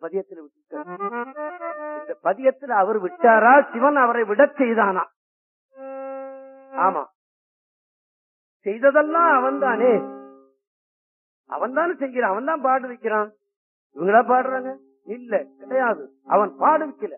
பதியத்துல விட்டுட்டார் இந்த பதியத்துல அவர் விட்டாரா சிவன் அவரை விடச் செய்தானா ஆமா செய்ததெல்லாம் அவன் தானே அவன் தானே செய்கிறான் அவன் தான் பாடு வைக்கிறான் இவங்களா பாடுறாங்க இல்ல கிடையாது அவன் பாடு வைக்கல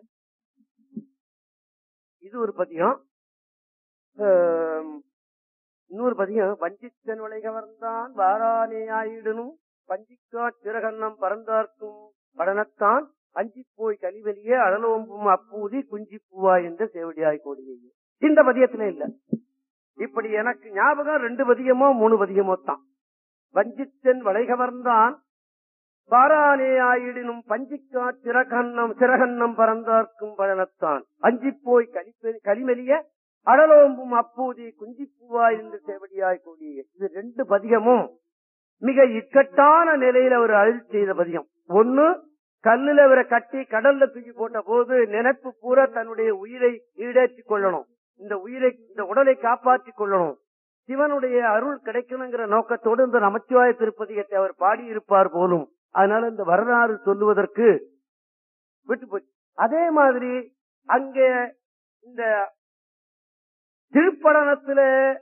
இது ஒரு பதியம் ஆம், இன்னொரு பதியம் வஞ்சித்தன் விலை கவர்ந்தான் வாரானே ஆயிடனும் பஞ்சிக்கா சிறகன்னம் பறந்தார்க்கும் படனத்தான் அஞ்சி போய் கலிவெளியே அழலோம்பும் அப்பூதி குஞ்சி பூவா என்ற சேவடியாய் கோடியே இந்த பதியத்துல இல்ல இப்படி எனக்கு ஞாபகம் ரெண்டு பதியமோ மூணு பதியமோ தான் வஞ்சித்தன் வளை கவர்ந்தான் பாரானே ஆயிடினும் பஞ்சிக்கா சிறகன்னம் சிறகன்னம் பறந்தார்க்கும் பழனத்தான் அஞ்சி போய் கலி கலிமெலிய அடலோம்பும் அப்பூதி குஞ்சிப்பூவா என்று சேவடியாய் கூடிய இது ரெண்டு பதிகமும் மிக இக்கட்டான நிலையில அவர் அழுதி செய்த பதிகம் ஒண்ணு கல்லுல அவரை கட்டி கடல்ல தூக்கி போட்ட போது நினைப்பு பூரா தன்னுடைய உயிரை ஈடேற்றிக் கொள்ளணும் இந்த உயிரை இந்த உடலை காப்பாற்றிக் கொள்ளணும் சிவனுடைய அருள் கிடைக்கணுங்கிற நோக்கத்தோடு இந்த நமச்சிவாய திருப்பதிகத்தை அவர் பாடியிருப்பார் போலும் அதனால இந்த வரலாறு சொல்லுவதற்கு விட்டு போச்சு அதே மாதிரி அங்கே இந்த திருப்படனத்துல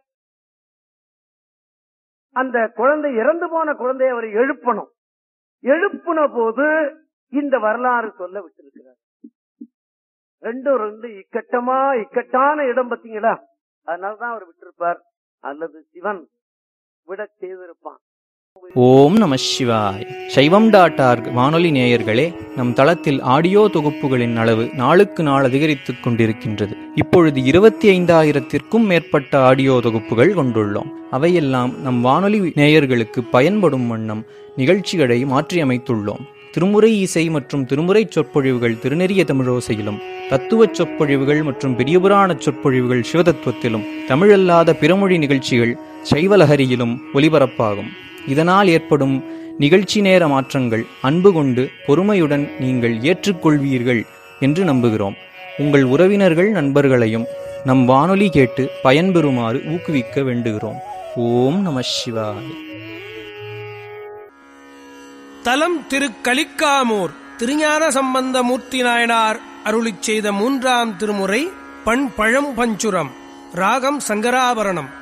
அந்த குழந்தை இறந்து போன குழந்தையை அவர் எழுப்பணும் எழுப்புன போது இந்த வரலாறு சொல்ல விட்டிருக்கிறார் ரெண்டும் ரெண்டு இக்கட்டமா இக்கட்டான இடம் பாத்தீங்களா அதனாலதான் அவர் விட்டிருப்பார் அல்லது சிவன் விட செய்திருப்பான் ஓம் நம சிவாய் சைவம் டாட் ஆர்க் வானொலி நேயர்களே நம் தளத்தில் ஆடியோ தொகுப்புகளின் அளவு நாளுக்கு நாள் அதிகரித்துக் கொண்டிருக்கின்றது இப்பொழுது இருபத்தி ஐந்தாயிரத்திற்கும் மேற்பட்ட ஆடியோ தொகுப்புகள் கொண்டுள்ளோம் அவையெல்லாம் நம் வானொலி நேயர்களுக்கு பயன்படும் வண்ணம் நிகழ்ச்சிகளை மாற்றியமைத்துள்ளோம் திருமுறை இசை மற்றும் திருமுறை சொற்பொழிவுகள் திருநெறிய தமிழோசையிலும் தத்துவச் சொற்பொழிவுகள் மற்றும் பெரியபுராண சொற்பொழிவுகள் சிவதத்துவத்திலும் தமிழல்லாத பிறமொழி நிகழ்ச்சிகள் சைவலஹரியிலும் ஒலிபரப்பாகும் இதனால் ஏற்படும் நிகழ்ச்சி நேர மாற்றங்கள் அன்பு கொண்டு பொறுமையுடன் நீங்கள் ஏற்றுக்கொள்வீர்கள் என்று நம்புகிறோம் உங்கள் உறவினர்கள் நண்பர்களையும் நம் வானொலி கேட்டு பயன்பெறுமாறு ஊக்குவிக்க வேண்டுகிறோம் ஓம் நம சிவாய தலம் திரு கலிக்காமூர் திருஞான சம்பந்த மூர்த்தி நாயனார் அருளிச் செய்த மூன்றாம் திருமுறை பண் பழம் பஞ்சுரம் ராகம் சங்கராபரணம்